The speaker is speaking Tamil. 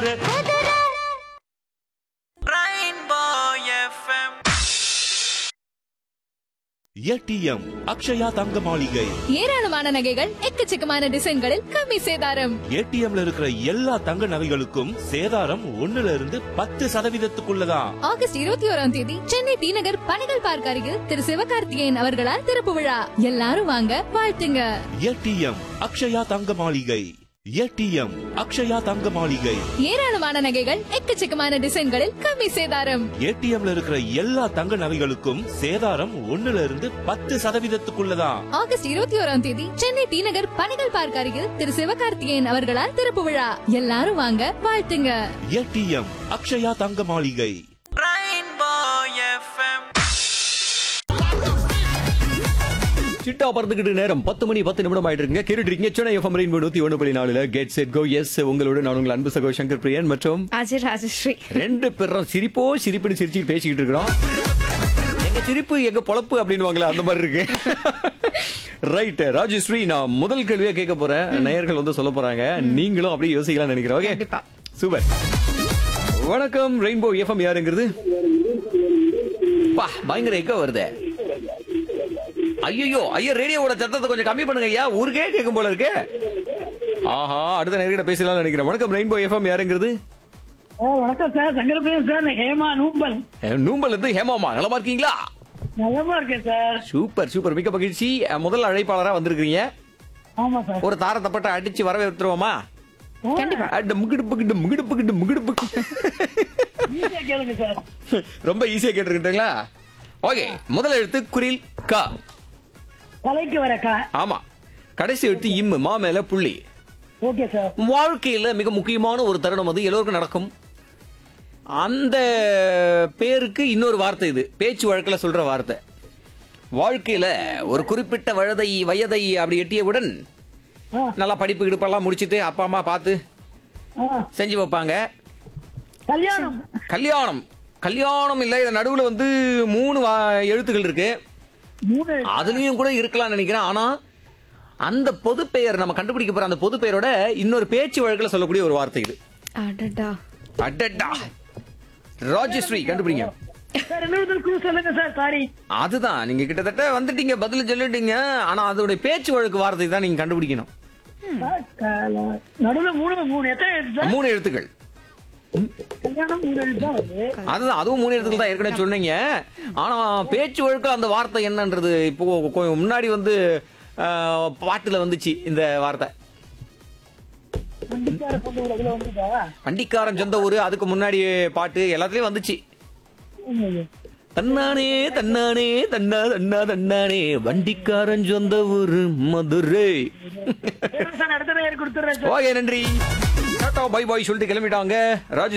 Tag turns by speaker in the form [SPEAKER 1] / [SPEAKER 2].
[SPEAKER 1] குதிரை ஏடிஎம் அக்ஷயா தங்க மாளிகை
[SPEAKER 2] ஏராளமான நகைகள் எக்கச்சக்கமான டிசைன்களில் கம்மி சேதாரம்
[SPEAKER 1] ஏடிஎம்ல இருக்கிற எல்லா தங்க நகைகளுக்கும் சேதாரம் ஒண்ணுல இருந்து பத்து சதவீதத்துக்குள்ளதான்
[SPEAKER 2] ஆகஸ்ட் இருபத்தி ஓராம் தேதி சென்னை டி நகர் பணிகள் பார்க்க அருகில் திரு சிவகார்த்திகேயன் அவர்களால் திறப்பு விழா எல்லாரும் வாங்க வாழ்த்துங்க
[SPEAKER 1] ஏடிஎம் அக்ஷயா தங்க மாளிகை ஏடிஎம் அக்ஷயா தங்க மாளிகை
[SPEAKER 2] ஏராளமான நகைகள் எக்கச்சக்கமான டிசைன்களில் கம்மி சேதாரம்
[SPEAKER 1] ஏடிஎம்ல இருக்கிற எல்லா தங்க நகைகளுக்கும் சேதாரம் ஒண்ணுல இருந்து பத்து சதவீதத்துக்குள்ளதான்
[SPEAKER 2] ஆகஸ்ட் இருபத்தி ஓராம் தேதி சென்னை டி நகர் பணிகள் பார்க்க அருகில் திரு சிவகார்த்திகேயன் அவர்களால் திறப்பு விழா எல்லாரும் வாங்க வாழ்த்துங்க
[SPEAKER 1] ஏடிஎம் அக்ஷயா தங்க மாளிகை
[SPEAKER 3] சிட்டா பறந்துகிட்டு நேரம் பத்து மணி பத்து நிமிடம் ஆயிட்டு இருக்குங்க கேட்டுட்டு இருக்கீங்க சென்னை எஃப்எம் ரெயின்போ நூத்தி ஒண்ணு புள்ளி நாலுல கெட் செட் கோ எஸ் உங்களோட நான் உங்கள் அன்பு சகோ சங்கர் பிரியன் மற்றும்
[SPEAKER 4] அஜய் ராஜஸ்ரீ
[SPEAKER 3] ரெண்டு பேரும் சிரிப்போ சிரிப்புன்னு சிரிச்சுட்டு பேசிக்கிட்டு இருக்கிறோம் எங்க சிரிப்பு எங்க பொழப்பு அப்படின்னு அந்த மாதிரி இருக்கு ரைட் ராஜஸ்ரீ நான் முதல் கேள்வியா கேட்க போறேன் நேயர்கள் வந்து சொல்ல போறாங்க நீங்களும் அப்படியே யோசிக்கலாம் நினைக்கிறேன் ஓகே
[SPEAKER 4] கண்டிப்பா.
[SPEAKER 3] சூப்பர் வணக்கம் ரெயின்போ எஃப்எம் யாருங்கிறது பா பயங்கர எக்க வருதே ஐயோ ஐயா ரேடியோவோட சத்தத்தை கொஞ்சம் கம்மி பண்ணுங்க ஐயா ஊருக்கே கேட்கும் போல இருக்கு ஆஹா அடுத்த நேர்கிட்ட பேசலாம்னு நினைக்கிறேன் வணக்கம் ரெயின்போ எஃப்எம் யாருங்கிறது
[SPEAKER 5] ஆ, வணக்கம் சார் சங்கரபிரியன் சார் நான் ஹேமா நூம்பல்
[SPEAKER 3] அஹ், நூம்பல்ல இருந்து ஹேமாமா நலமா இருக்கீங்களா
[SPEAKER 5] நலமா இருக்கேன் சார்
[SPEAKER 3] சூப்பர் சூப்பர் மிக்க மகிழ்ச்சி அஹ், முதல் அழைப்பாளரா வந்திருக்கீங்க
[SPEAKER 5] ஆமா சார்
[SPEAKER 3] ஒரு தார தப்பட்ட அடிச்சு வரவேற்றுவோமா
[SPEAKER 4] கண்டிப்பா
[SPEAKER 3] அட முகிடுப்பு கிட்டு முகிடுப்பு கிட்டு முகிடுப்பு
[SPEAKER 5] ஈஸியா கேளுங்க சார்
[SPEAKER 3] ரொம்ப ஈஸியா கேட்டிருக்கீங்களா ஓகே முதல் எழுத்து குரில் கா
[SPEAKER 5] தலைக்கு வரக்கா
[SPEAKER 3] ஆமா கடைசி எழுத்து இம்மு மா மேல புள்ளி
[SPEAKER 5] ஓகே சார்
[SPEAKER 3] வாழ்க்கையில மிக முக்கியமான ஒரு தருணம் அது எல்லோருக்கும் நடக்கும் அந்த பேருக்கு இன்னொரு வார்த்தை இது பேச்சு வழக்குல சொல்ற வார்த்தை வாழ்க்கையில ஒரு குறிப்பிட்ட வயதை வயதை அப்படி எட்டியவுடன்
[SPEAKER 5] ஆ.
[SPEAKER 3] நல்லா படிப்பு கிடுப்பெல்லாம் முடிச்சிட்டு அப்பா அம்மா பார்த்து
[SPEAKER 5] ஆ,
[SPEAKER 3] செஞ்சு வைப்பாங்க
[SPEAKER 5] கல்யாணம்
[SPEAKER 3] கல்யாணம் கல்யாணம் இல்ல இது நடுவுல வந்து மூணு வா- எழுத்துக்கள் இருக்கு
[SPEAKER 5] மூணு
[SPEAKER 3] அதுலயும் கூட இருக்கலாம்னு நினைக்கிறேன் ஆனா அந்த பொது பெயர் நம்ம கண்டுபிடிக்க போற அந்த பொது பெயரோட இன்னொரு பேச்சு வழக்குல சொல்லக்கூடிய ஒரு வார்த்தை இது
[SPEAKER 4] அடடா
[SPEAKER 3] அடடா ராஜஸ்ரீ கண்டுபிடிங்க
[SPEAKER 5] சார் இன்னொரு க்ளூ சொல்லுங்க சார் சாரி
[SPEAKER 3] அதுதான் நீங்க கிட்டத்தட்ட வந்துட்டீங்க பதில் சொல்லிட்டீங்க ஆனா அதோட பேச்சு வழக்கு வார்த்தை தான் நீங்க கண்டுபிடிக்கணும்
[SPEAKER 5] நடுவுல மூணு மூணு எத்தனை எழுத்து சார்
[SPEAKER 3] மூணு எழுத்துக்கள்
[SPEAKER 5] கல்யாணம் மூணு எழுத்து தான் வருது
[SPEAKER 3] அதுதான் அதுவும் மூணு எழுத்துக்கள் தான் ஏற்கனவே சொன்னீங்க ஆனா பேச்சு வழக்கு அந்த வார்த்தை என்னன்றது இப்போ கொஞ்சம் முன்னாடி வந்து ஆஹ், பாட்டுல வந்துச்சு இந்த வார்த்தை
[SPEAKER 5] வண்டிக்கார பொண்ணு இதுல வந்துதா
[SPEAKER 3] வண்டிக்காரன் சொந்த ஊரு அதுக்கு முன்னாடி பாட்டு எல்லாத்துலயும் வந்துச்சு தன்னானே தன்னானே தன்னா தன்னா தன்னானே வண்டிக்காரன் சொந்த ஊரு மதுரை
[SPEAKER 5] சார் அடுத்த நேரம் கொடுத்துறேன் சார்
[SPEAKER 3] ஓகே நன்றி டாடா பை பாய் சொல்லிட்டு கிளம்பிட்டாங்க ராஜு